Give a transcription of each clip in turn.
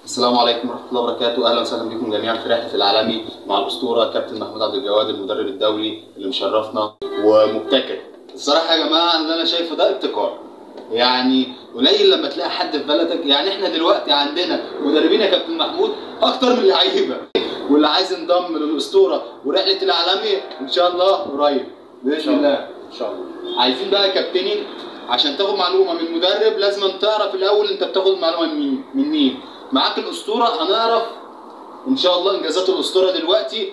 السلام عليكم ورحمه الله وبركاته اهلا وسهلا بكم جميعا في رحله العالمي مع الاسطوره كابتن محمود عبد الجواد المدرب الدولي اللي مشرفنا ومبتكر الصراحه يا جماعه اللي انا شايفه ده ابتكار يعني قليل لما تلاقي حد في بلدك يعني احنا دلوقتي عندنا مدربين يا كابتن محمود اكتر من لعيبه واللي عايز ينضم للاسطوره ورحله العالمي ان شاء الله قريب باذن الله ان شاء الله عايزين بقى يا كابتني عشان تاخد معلومه من مدرب لازم تعرف الاول انت بتاخد المعلومه من مين من مين معاك الاسطوره هنعرف ان شاء الله انجازات الاسطوره دلوقتي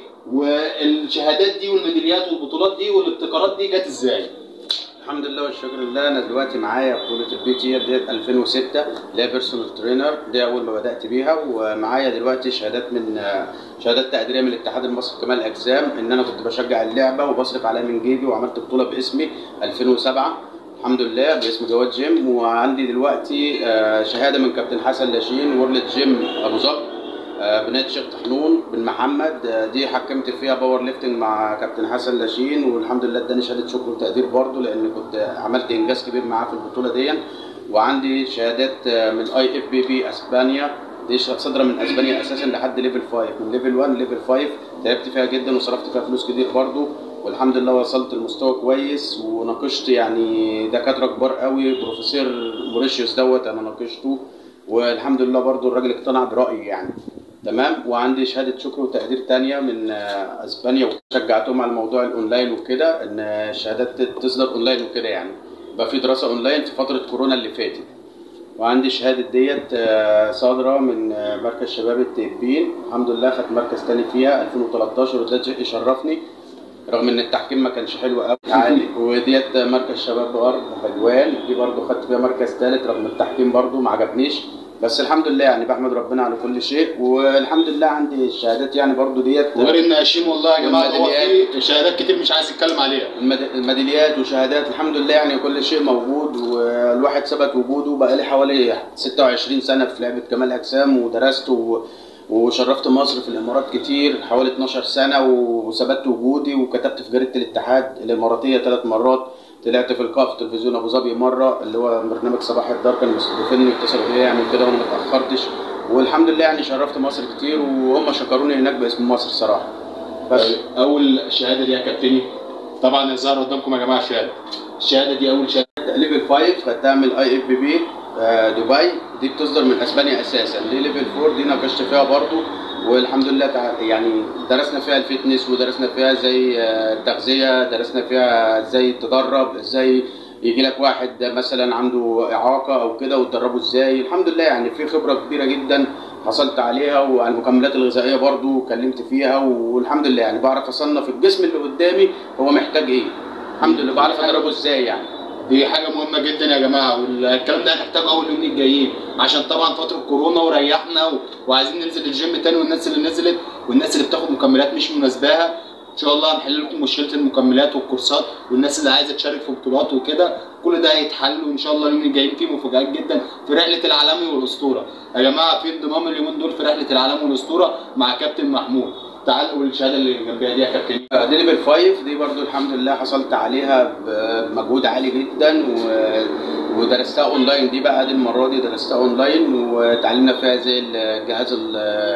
والشهادات دي والميداليات والبطولات دي والابتكارات دي جت ازاي الحمد لله والشكر لله انا دلوقتي معايا بطوله البي تي ديت 2006 اللي هي بيرسونال ترينر دي اول ما بدات بيها ومعايا دلوقتي شهادات من شهادات تقديريه من الاتحاد المصري لكمال الاجسام ان انا كنت بشجع اللعبه وبصرف عليها من جيبي وعملت بطوله باسمي 2007 الحمد لله باسم جواد جيم وعندي دلوقتي آه، شهاده من كابتن حسن لاشين وورلد جيم ابو ظبي آه، بنادي الشيخ طحنون بن محمد آه، دي حكمت فيها باور ليفتنج مع كابتن حسن لاشين والحمد لله اداني شهاده شكر وتقدير برضه لان كنت عملت انجاز كبير معاه في البطوله دي وعندي شهادات آه، من اي اف بي بي اسبانيا دي صادره من اسبانيا اساسا لحد ليفل 5 من ليفل 1 ليفل 5 تعبت فيها جدا وصرفت فيها فلوس كتير برضه والحمد لله وصلت لمستوى كويس وناقشت يعني دكاتره كبار قوي بروفيسور موريشيوس دوت انا ناقشته والحمد لله برضو الراجل اقتنع برايي يعني تمام وعندي شهاده شكر وتقدير تانية من آه، اسبانيا وشجعتهم على موضوع الاونلاين وكده ان الشهادات تصدر اونلاين وكده يعني بقى في دراسه اونلاين في فتره كورونا اللي فاتت وعندي شهاده ديت آه، صادره من آه، مركز شباب التائبين الحمد لله خدت مركز تاني فيها 2013 وده شيء يشرفني رغم ان التحكيم ما كانش حلو قوي عالي وديت مركز شباب غرب حلوان دي برضو خدت فيها مركز ثالث رغم التحكيم برضو ما عجبنيش بس الحمد لله يعني بحمد ربنا على كل شيء والحمد لله عندي الشهادات يعني برضو ديت وغير ان هشيم والله يا جماعه هو والميداليات. في شهادات كتير مش عايز يتكلم عليها المد- الميداليات وشهادات الحمد لله يعني كل شيء موجود والواحد ثبت وجوده بقى لي حوالي 26 سنه في لعبه كمال اجسام ودرست و... وشرفت مصر في الامارات كتير حوالي 12 سنه وثبت وجودي وكتبت في جريده الاتحاد الاماراتيه ثلاث مرات طلعت في اللقاء في تلفزيون ابو ظبي مره اللي هو برنامج صباح الدار كان مستضيفيني واتصلوا بيا يعني كده وانا ما اتاخرتش والحمد لله يعني شرفت مصر كتير وهم شكروني هناك باسم مصر صراحه بس اول شهاده دي يا كابتني طبعا الظاهر قدامكم يا جماعه الشهاده الشهاده دي اول شهاده ليفل 5 خدتها من الاي اف بي بي دبي دي بتصدر من اسبانيا اساسا دي ليفل 4 دي ناقشت فيها برضو والحمد لله تع- يعني درسنا فيها الفتنس ودرسنا فيها زي آه، التغذيه درسنا فيها ازاي تدرب ازاي يجي لك واحد مثلا عنده اعاقه او كده وتدربه ازاي الحمد لله يعني في خبره كبيره جدا حصلت عليها وعلى المكملات الغذائيه برضو اتكلمت فيها والحمد لله يعني بعرف اصنف الجسم اللي قدامي هو محتاج ايه الحمد لله بعرف ادربه ازاي يعني دي حاجه مهمه جدا يا جماعه والكلام ده هنحتاجه اول يومين الجايين عشان طبعا فتره كورونا وريحنا و... وعايزين ننزل الجيم تاني والناس اللي نزلت والناس اللي بتاخد مكملات مش مناسباها ان شاء الله هنحل لكم مشكله المكملات والكورسات والناس اللي عايزه تشارك في بطولات وكده كل ده هيتحل وان شاء الله اليومين الجايين فيه مفاجآت جدا في رحله العالمي والاسطوره يا جماعه في انضمام اليومين دول في رحله العالمي والاسطوره مع كابتن محمود تعال قول الشهاده اللي جنبها دي يا كابتن دي ليفل 5 دي برضو الحمد لله حصلت عليها بمجهود عالي جدا و... ودرستها اونلاين دي بقى دي المره دي درستها اونلاين وتعلمنا فيها زي الجهاز ال-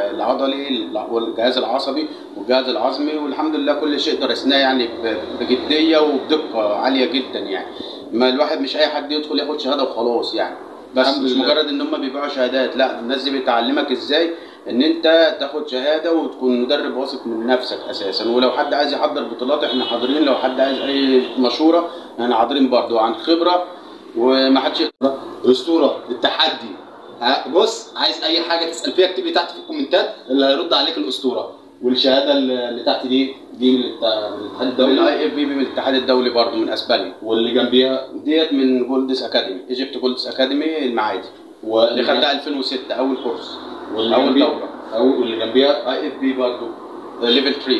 العضلي والجهاز العصبي والجهاز العظمي والحمد لله كل شيء درسناه يعني ب- بجديه وبدقه عاليه جدا يعني ما الواحد مش اي حد يدخل ياخد شهاده وخلاص يعني بس الحمد مش لله. مجرد ان هم بيبيعوا شهادات لا الناس دي بتعلمك ازاي ان انت تاخد شهاده وتكون مدرب واثق من نفسك اساسا ولو حد عايز يحضر بطولات احنا حاضرين لو حد عايز اي مشوره احنا حاضرين برضو عن خبره وما حدش يقدر الاسطوره التحدي ها بص عايز اي حاجه تسال فيها اكتب لي تحت في الكومنتات اللي هيرد عليك الاسطوره والشهاده اللي اللي تحت دي دي من الت- من الاتحاد الدولي الاي اف بي من الاتحاد الدولي برضو من اسبانيا واللي جنبيها ديت من جولدس اكاديمي ايجيبت جولدس اكاديمي المعادي اللي واللي خدتها 2006 اول كورس واللي اول جنبيها- دوره او واللي جنبيها اي اف بي برضو ليفل 3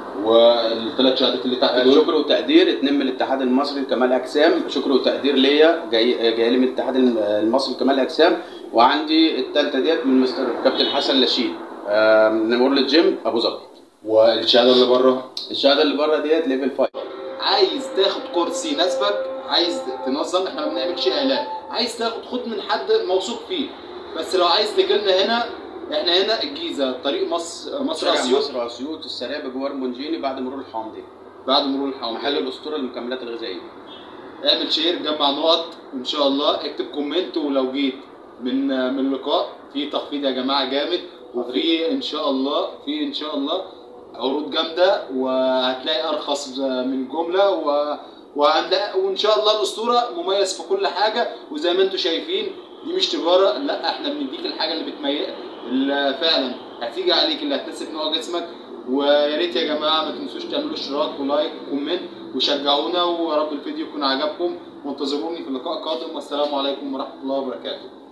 والثلاث شهادات اللي تحت دول شكر وتقدير اتنين من الاتحاد المصري لكمال اجسام شكر وتقدير ليا جاي جاي لي من الاتحاد المصري لكمال اجسام وعندي الثالثه ديت من مستر كابتن حسن لاشين آه، من وورلد جيم ابو ظبي والشهاده اللي بره الشهاده اللي بره ديت ليفل 5 عايز تاخد كورس يناسبك عايز تنظم احنا ما بنعملش اعلان عايز تاخد خد من حد موثوق فيه بس لو عايز تجي لنا هنا احنا هنا الجيزه طريق مصر مصر شارع اسيوط مصر اسيوط السريع بجوار منجيني بعد مرور الحامضي بعد مرور الحوم محل الاسطوره للمكملات الغذائيه اعمل شير جمع نقط وان شاء الله اكتب كومنت ولو جيت من من اللقاء في تخفيض يا جماعه جامد وفي ان شاء الله في ان شاء الله عروض جامده وهتلاقي ارخص من جمله و وهنلاقي وان شاء الله الاسطوره مميز في كل حاجه وزي ما انتم شايفين دي مش تجاره لا احنا بنديك الحاجه اللي بتميز اللي فعلا هتيجي عليك اللي هتناسب نوع جسمك ويا ريت يا جماعه ما تنسوش تعملوا اشتراك ولايك وكومنت وشجعونا ويا رب الفيديو يكون عجبكم وانتظروني في لقاء قادم والسلام عليكم ورحمه الله وبركاته